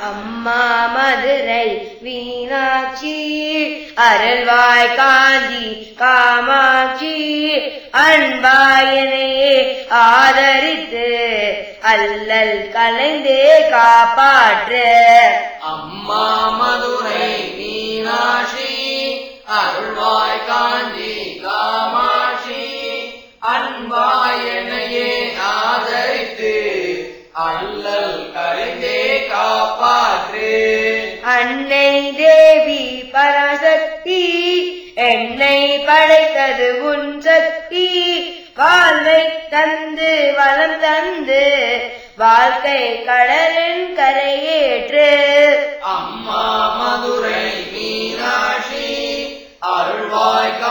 அம்மா மதுரை மீனாட்சி அருள்வாய் காஞ்சி காமாட்சி அன்பாயனையே ஆதரித்து அல்லல் கலைந்தே காப்பாற்று அம்மா மதுரை மீனாட்சி அருள்வாய் காஞ்சி காமாட்சி அன்பாயனையே ஆதரித்து அல்லல் கரைந்தே காப்பாற்று அன்னை தேவி பராசக்தி என்னை படைத்தது உன் சக்தி வாழ்வை தந்து வளம் தந்து வாழ்க்கை கடலின் கரையேற்று அம்மா மதுரை மீனாட்சி அருள்வாய்